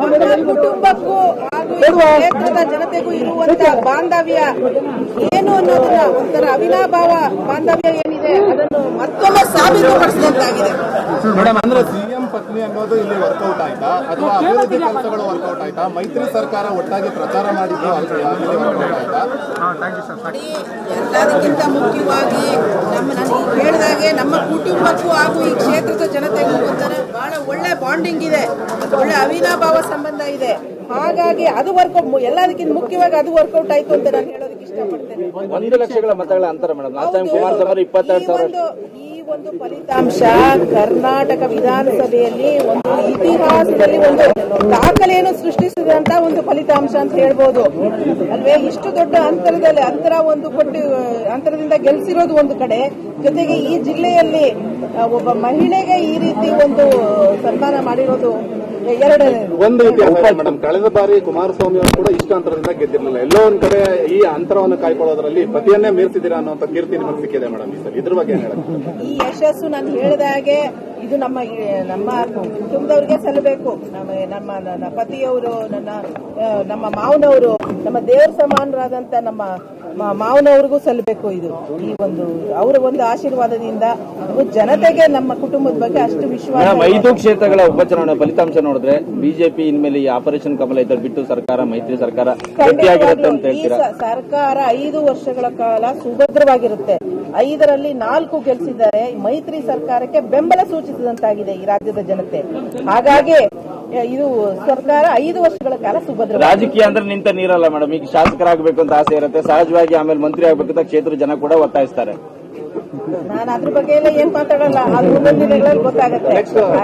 ನಮ್ಮ ಕುಟುಂಬಕ್ಕೂ ಹಾಗೂ ಈ ಕ್ಷೇತ್ರದ ಜನತೆಗೂ ಇರುವಂತ ಬಾಂಧವ್ಯ ಏನು ಅನ್ನೋದನ್ನ ಒಂಥರ ಅವಿನಾಭಾವ ಬಾಂಧವ್ಯ ಏನಿದೆ ಅದನ್ನು ಮತ್ತೊಮ್ಮೆ ಸಾಬೀತುಪಡಿಸಿದಂತಾಗಿದೆ ಮೇಡಮ್ ಅಂದ್ರೆ ಸಿಎಂ ಪತ್ನಿ ಅನ್ನೋದು ಇಲ್ಲಿ ವರ್ಕೌಟ್ ಆಯ್ತಾ ಅಥವಾ ಅಭಿವೃದ್ಧಿ ಕೆಲಸಗಳು ವರ್ಕೌಟ್ ಆಯ್ತಾ ಮೈತ್ರಿ ಸರ್ಕಾರ ಒಟ್ಟಾಗಿ ಪ್ರಚಾರ ಮಾಡಿದ್ದು ಅಲ್ಲಿ ವರ್ಕೌಟ್ ಆಯ್ತಾ ನೋಡಿ, ಎಲ್ಲದಕ್ಕಿಂತ ಮುಖ್ಯವಾಗಿ ನಮ್ಮ ನಾನು ಈಗ ಹೇಳಿದಾಗೆ ನಮ್ಮ ಕುಟುಂಬಕ್ಕೂ ಹಾಗೂ ಈ ಕ್ಷೇತ್ರದ ಜನತೆಗೂ ಒಂಥರ ಬಹಳ ಒಳ್ಳೆ ಬಾಂಡಿಂಗ್ ಇದೆ ಒಳ್ಳೆ ಅವಿನಾಭಾವ ಸಂಬಂಧ ಇದೆ ಹಾಗಾಗಿ ಅದು ವರ್ಕೌಟ್ ಎಲ್ಲದಕ್ಕಿಂತ ಮುಖ್ಯವಾಗಿ ಅದು ವರ್ಕೌಟ್ ಆಯ್ತು ಅಂತ ನಾನು ಹೇಳೋದಕ್ಕೆ ಇಷ್ಟಪಡ್ತೇನೆ ಒಂದು ಲಕ್ಷಗಳ ಮತಗಳ ಅಂತರ ಮೇಡಮ್ ಲಾಸ್ಟ್ ಟೈಮ್ ಕುಮಾರಸ್ವಾಮಿ ಅವರು ಇಪ್ಪತ್ತೆರಡು ಈ ಸಾವಿರ ಒಂದು- ಈ ಒಂದು ಫಲಿತಾಂಶ ಕರ್ನಾಟಕ ವಿಧಾನಸಭೆಯಲ್ಲಿ ಒಂದು ಇತಿಹಾಸದಲ್ಲಿ ಒಂದು ದಾಖಲೆಯನ್ನು ಸೃಷ್ಟಿಸಿದಂತ ಒಂದು ಫಲಿತಾಂಶ ಅಂತ ಹೇಳ್ಬೋದು ಅಲ್ವೇ ಇಷ್ಟು ದೊಡ್ಡ ಅಂತರದಲ್ಲಿ ಅಂತರ ಒಂದು ಕೊಟ್ಟು ಅಂತರದಿಂದ ಗೆಲ್ಸಿರೋದು ಒಂದು ಕಡೆ ಜೊತೆಗೆ ಈ ಜಿಲ್ಲೆಯಲ್ಲಿ ಆ, ಒಬ್ಬ ಮಹಿಳೆಗೆ ಈ ರೀತಿ ಒಂದು ಸನ್ಮಾನ ಮಾಡಿರೋದು ಎರಡನೇದು ಒಂದು ಮೇಡಮ್ ಕಳೆದ ಬಾರಿ ಕುಮಾರಸ್ವಾಮಿ ಅವರು ಕೂಡ ಇಷ್ಟ ಅಂತರದಿಂದ ಗೆದ್ದಿರಲಿಲ್ಲ ಎಲ್ಲೋ ಒಂದ್ ಕಡೆ ಈ ಅಂತರವನ್ನು ಕಾಯ್ಕೊಳ್ಳೋದ್ರಲ್ಲಿ ಪತಿಯನ್ನೇ ಮೀರ್ತಿದ್ದೀರಾ ಅನ್ನೋ ಕೀರ್ತಿ ನಿಮಗೆ ಸಿಕ್ಕಿದೆ ಮೇಡಮ್ ಈ ಸಲ ಇದ್ರ ಬಗ್ಗೆ ಏನ್ ಹೇಳಕ್ಕೆ ಈ ಯಶಸ್ಸು ನಾನು ಹೇಳಿದ ಹಾಗೆ ಇದು ನಮ್ಮ ನಮ್ಮ ಕುಟುಂಬದವ್ರಿಗೆ ಸಲ್ಲಬೇಕು ನಮ್ಮ ನಮ್ಮ ನನ್ನ ಪತಿಯವರು ನನ್ನ ಆ, ನಮ್ಮ ಮಾವನವರು ನಮ್ಮ ದೇವ್ರ ಸಮಾನರಾದಂತ ನಮ್ಮ ಮ- ಮಾವನವ್ರಿಗೂ ಸಲ್ಲಬೇಕು ಇದು ಈ ಒಂದು ಅವರ ಒಂದು ಆಶೀರ್ವಾದದಿಂದ ಹಾಗೂ ಜನತೆಗೆ ನಮ್ಮ ಕುಟುಂಬದ ಬಗ್ಗೆ ಅಷ್ಟು ವಿಶ್ವಾಸ ಮೇಡಮ್ ಇದೆ. ಐದು ಕ್ಷೇತ್ರಗಳ ಉಪಚುನಾವಣೆ ಫಲಿತಾಂಶ ನೋಡಿದ್ರೆ ಬಿಜೆಪಿ ಇನ್ಮೇಲೆ ಈ ಆಪರೇಷನ್ ಕಮಲ ಇದ್ದ ಬಿಟ್ಟು ಸರ್ಕಾರ ಮೈತ್ರಿ ಸರ್ಕಾರ ಗಟ್ಟಿಯಾಗಿರುತ್ತೆ ಅಂತ ಖಂಡಿತವಾಗ್ಲೂ ಈ ಹೇಳ್ತೀರಾ ಸ- ಸರ್ಕಾರ ಐದು ವರ್ಷಗಳ ಕಾಲ ಸುಭದ್ರವಾಗಿರುತ್ತೆ ಐದರಲ್ಲಿ ನಾಲ್ಕು ಗೆಲ್ಸಿದ್ದಾರೆ ಮೈತ್ರಿ ಸರ್ಕಾರಕ್ಕೆ ಬೆಂಬಲ ಸೂಚಿಸಿದಂತಾಗಿದೆ ಈ ರಾಜ್ಯದ ಜನತೆ ಹಾಗಾಗಿ ಎ, ಇದು ಸರ್ಕಾರ ಐದು ವರ್ಷಗಳ ಕಾಲ ಸುಭದ್ರ ರಾಜಕೀಯ ಅಂದ್ರೆ ನಿಂತ ನೀರಲ್ಲ ಮೇಡಮ್ ಈಗ ಶಾಸಕರಾಗಬೇಕು ಅಂತ ಆಸೆ ಇರುತ್ತೆ ಸಹಜವಾಗಿ ಆಮೇಲೆ ಮಂತ್ರಿ ಆಗ್ಬೇಕಂತ ಕ್ಷೇತ್ರ ಜನ ಕೂಡ ಒತ್ತಾಯಿಸ್ತಾರೆ ನಾನು ಅದ್ರ ಬಗ್ಗೆ ಎಲ್ಲ ಏನ್ ಮಾತಾಡಲ್ಲ ಅದು ಮುಂದಿನ ದಿನಗಳಲ್ಲಿ ಗೊತ್ತಾಗುತ್ತೆ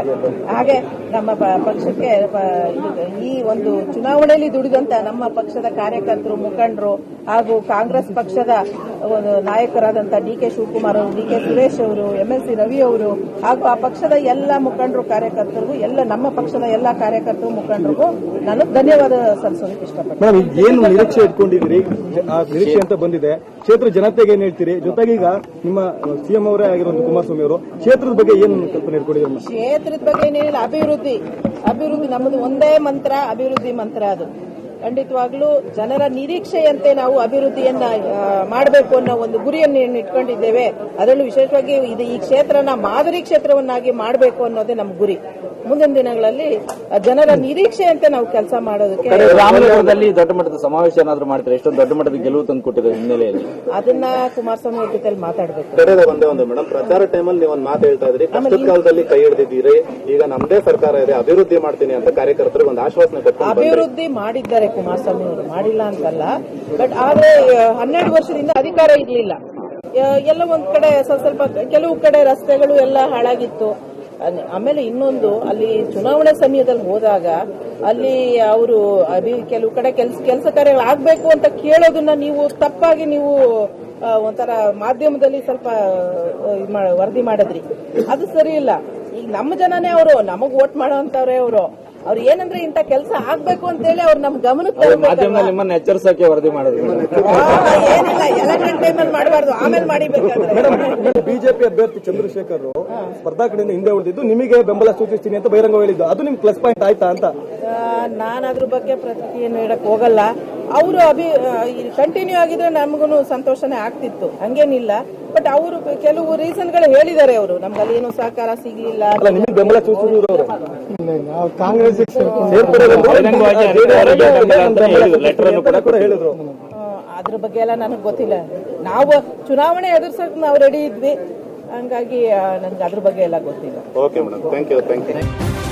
ಹಾಗೆ ನಮ್ಮ ಪ- ಪಕ್ಷಕ್ಕೆ ಪ- ಇದು- ಈ ಒಂದು ಚುನಾವಣೆಯಲ್ಲಿ ದುಡಿದಂತ ನಮ್ಮ ಪಕ್ಷದ ಕಾರ್ಯಕರ್ತರು ಮುಖಂಡರು ಹಾಗೂ ಕಾಂಗ್ರೆಸ್ ಪಕ್ಷದ ಒಂದು ನಾಯಕರಾದಂತ ಡಿ ಕೆ ಶಿವಕುಮಾರ್ ಅವರು ಡಿ ಕೆ ಸುರೇಶ್ ಅವರು ಎಂ ಎಲ್ ಸಿ ರವಿ ಅವರು ಹಾಗೂ ಆ ಪಕ್ಷದ ಎಲ್ಲ ಮುಖಂಡರು ಕಾರ್ಯಕರ್ತರಿಗೂ ಎಲ್ಲ ನಮ್ಮ ಪಕ್ಷದ ಎಲ್ಲ ಕಾರ್ಯಕರ್ತರು ಮುಖಂಡರಿಗೂ ನಾನು ಧನ್ಯವಾದ ಸಲ್ಲಿಸೋದಕ್ಕೆ ಇಷ್ಟಪಡ್ತೀನಿ ಮೇಡಮ್ ಈಗ ಏನು ನಿರೀಕ್ಷೆ ಇಟ್ಕೊಂಡಿದ್ದೀರಿ ಆ ನಿರೀಕ್ಷೆ ಅಂತ ಬಂದಿದೆ ಕ್ಷೇತ್ರ ಜನತೆಗೆ ಏನ್ ಹೇಳ್ತೀರಿ ಜೊತೆಗೆ ಈಗ ನಿಮ್ಮ ಸಿಎಂ ಅವರೇ ಆಗಿರುವಂತ ಕುಮಾರಸ್ವಾಮಿ ಅವರು ಕ್ಷೇತ್ರದ ಬಗ್ಗೆ ಏನು ಕಲ್ಪನೆ ಇಟ್ಕೊಂಡಿದ್ದೀರಿ ಮೇಡಮ್? ಕ್ಷೇತ್ರದ ಬಗ್ಗೆ ಏನಿಲ್ಲ ಅಭಿವೃದ್ಧಿ ಅಭಿವೃದ್ಧಿ ನಮ್ಮದು ಒಂದೇ ಮಂತ್ರ ಅಭಿವೃದ್ಧಿ ಮಂತ್ರ ಅದು ಖಂಡಿತವಾಗ್ಲೂ ಜನರ ನಿರೀಕ್ಷೆಯಂತೆ ನಾವು ಅಭಿವೃದ್ಧಿಯನ್ನ ಮಾಡಬೇಕು ಅನ್ನೋ ಒಂದು ಗುರಿಯನ್ನು ಏನು ಇಟ್ಕೊಂಡಿದ್ದೇವೆ ಅದರಲ್ಲೂ ವಿಶೇಷವಾಗಿ ಇದು ಈ ಕ್ಷೇತ್ರನ ಮಾದರಿ ಕ್ಷೇತ್ರವನ್ನಾಗಿ ಮಾಡಬೇಕು ಅನ್ನೋದೇ ನಮ್ಮ ಗುರಿ ಮುಂದಿನ ದಿನಗಳಲ್ಲಿ ಆ ಜನರ ನಿರೀಕ್ಷೆಯಂತೆ ನಾವು ಕೆಲಸ ಮಾಡೋದಕ್ಕೆ ರಾಮನಗರದಲ್ಲಿ ದೊಡ್ಡ ಮಟ್ಟದ ಸಮಾವೇಶ ಏನಾದ್ರು ಮಾಡ್ತಾರೆ ಎಷ್ಟೊಂದು ದೊಡ್ಡ ಮಟ್ಟದ ಗೆಲುವು ತಂದು ಕೊಟ್ಟಿರೋ ಹಿನ್ನೆಲೆಯಲ್ಲಿ ಅದನ್ನ ಕುಮಾರಸ್ವಾಮಿ ಅವ್ರ ಜೊತೆಲಿ ಮಾತಾಡಬೇಕು ಕಡೆದ ಒಂದೇ ಒಂದು ಮೇಡಮ್ ಪ್ರಚಾರ ಟೈಮಲ್ಲಿ ನೀವು ಒಂದು ಮಾತು ಹೇಳ್ತಾ ಇದ್ರಿ ಕಷ್ಟದ ಕಾಲದಲ್ಲಿ ಕೈ ಹಿಡಿದಿದ್ದೀರಿ ಈಗ ನಮ್ದೇ ಸರ್ಕಾರ ಇದೆ ಅಭಿವೃದ್ಧಿ ಮಾಡ್ತೀನಿ ಅಂತ ಕಾರ್ಯಕರ್ತರಿಗೆ ಒಂದು ಆಶ್ವಾಸನೆ ಕೊಟ್ಟು ಅಭಿವೃದ್ಧಿ ಮಾಡಿದ್ದಾರೆ ಕುಮಾರಸ್ವಾಮಿ ಅವರು ಮಾಡಿಲ್ಲ ಅಂತಲ್ಲ ಬಟ್ ಆದ್ರೆ ಆ, ಹನ್ನೆರಡು ವರ್ಷದಿಂದ ಅಧಿಕಾರ ಇರ್ಲಿಲ್ಲ ಆ, ಎಲ್ಲ ಒಂದ್ ಕಡೆ ಸ್ವಲ್ಪ ಸ್ವಲ್ಪ ಕೆಲವು ಕಡೆ ರಸ್ತೆಗಳು ಎಲ್ಲ ಹಾಳಾಗಿತ್ತು ಅದ್- ಆಮೇಲೆ ಇನ್ನೊಂದು ಅಲ್ಲಿ ಚುನಾವಣೆ ಸಮಯದಲ್ಲಿ ಹೋದಾಗ ಅಲ್ಲಿ ಅವರು ಅಭಿ ಕೆಲವು ಕಡೆ ಕೆಲಸ ಕೆಲಸ ಕಾರ್ಯಗಳು ಆಗ್ಬೇಕು ಅಂತ ಕೇಳೋದನ್ನ ನೀವು ತಪ್ಪಾಗಿ ನೀವು ಆ, ಒಂಥರ ಮಾಧ್ಯಮದಲ್ಲಿ ಸ್ವಲ್ಪ ಆ, ಇದ್ ಮಾಡ್- ವರದಿ ಮಾಡಿದ್ರಿ ಅದು ಸರಿ ಇಲ್ಲ ಈಗ ನಮ್ಮ ಜನನೇ ಅವರು ನಮಗ್ ವೋಟ್ ಮಾಡೋಂತವ್ರೆ ಅವರು ಅವ್ರು ಏನಂದ್ರೆ ಇಂತ ಕೆಲಸ ಆಗ್ಬೇಕು ಅಂತೇಳಿ ಅವ್ರು ನಮ್ ಗಮನಕ್ಕೆ ತರ್ಬೇಕಲ್ವಾ? ಮಾಧ್ಯಮದಲ್ಲಿ ನಿಮ್ಮನ್ನ ಎಚ್ಚರಿಸಕ್ಕೆ ವರದಿ ಮಾಡಿದ್ರು ಮೇಡಮ್. ಆ, ಏನಿಲ್ಲ ಎಲೆಕ್ಷನ್ ಟೈಮಲ್ಲಿ ಮಾಡಬಾರ್ದು ಆಮೇಲೆ ಮಾಡಿಬೇಕಾದ್ರೆ ಬಿಜೆಪಿ ಅಭ್ಯರ್ಥಿ ಚಂದ್ರಶೇಖರ್ ಸ್ಪರ್ಧಾ ಕಡೆಯಿಂದ ಹಿಂದೆ ಉಳಿದಿದ್ದು ನಿಮಗೆ ಬೆಂಬಲ ಸೂಚಿಸ್ತೀನಿ ಅಂತ ಬಹಿರಂಗ ಹೇಳಿದ್ದು ಅದು ನಿಮ್ ಪ್ಲಸ್ ಪಾಯಿಂಟ್ ಆಯ್ತಾ ಅಂತ ನಾನು ಅದ್ರ ಬಗ್ಗೆ ಪ್ರತಿಕ್ರಿಯೆ ನೀಡಕ್ ಹೋಗಲ್ಲ ಅವರು ಅಭಿ ಕಂಟಿನ್ಯೂ ಆಗಿದ್ರೆ ನಮಗೂ ಸಂತೋಷನೇ ಆಗ್ತಿತ್ತು ಹಂಗೇನಿಲ್ಲ ಬಟ್ ಅವರು ಕೆಲವು ರೀಸನ್ಗಳು ಹೇಳಿದ್ದಾರೆ ಅವರು ನಮ್ಗೆ ಅಲ್ಲಿ ಏನು ಸಹಕಾರ ಸಿಗ್ಲಿಲ್ಲ ಅಲ್ಲ ನಿಮಗೆ ಬೆಂಬಲ ಸೂಚಿಸಿದ್ರು ಅವರು ಕಾಂಗ್ರೆಸ್ ಬಹಿರಂಗವಾಗಿ ಅವರಿಗೆ ಬೆಂಬಲ ಅಂತ ಹೇಳಿದ್ರು. ಲೆಟರ್ ಅನ್ನು ಕೂಡ ಕೂಡ ಹೇಳಿದ್ರು ಆ, ಅದ್ರ ಬಗ್ಗೆ ಎಲ್ಲ ನನಗೆ ಗೊತ್ತಿಲ್ಲ ನಾವು ಚುನಾವಣೆ ಎದುರ್ಸಕ್ ನಾವು ರೆಡಿ ಇದ್ವಿ ಹಂಗಾಗಿ ನನ್ಗೆ ಅದ್ರ ಬಗ್ಗೆ ಎಲ್ಲ ಗೊತ್ತಿಲ್ಲ okay madam thank you thank you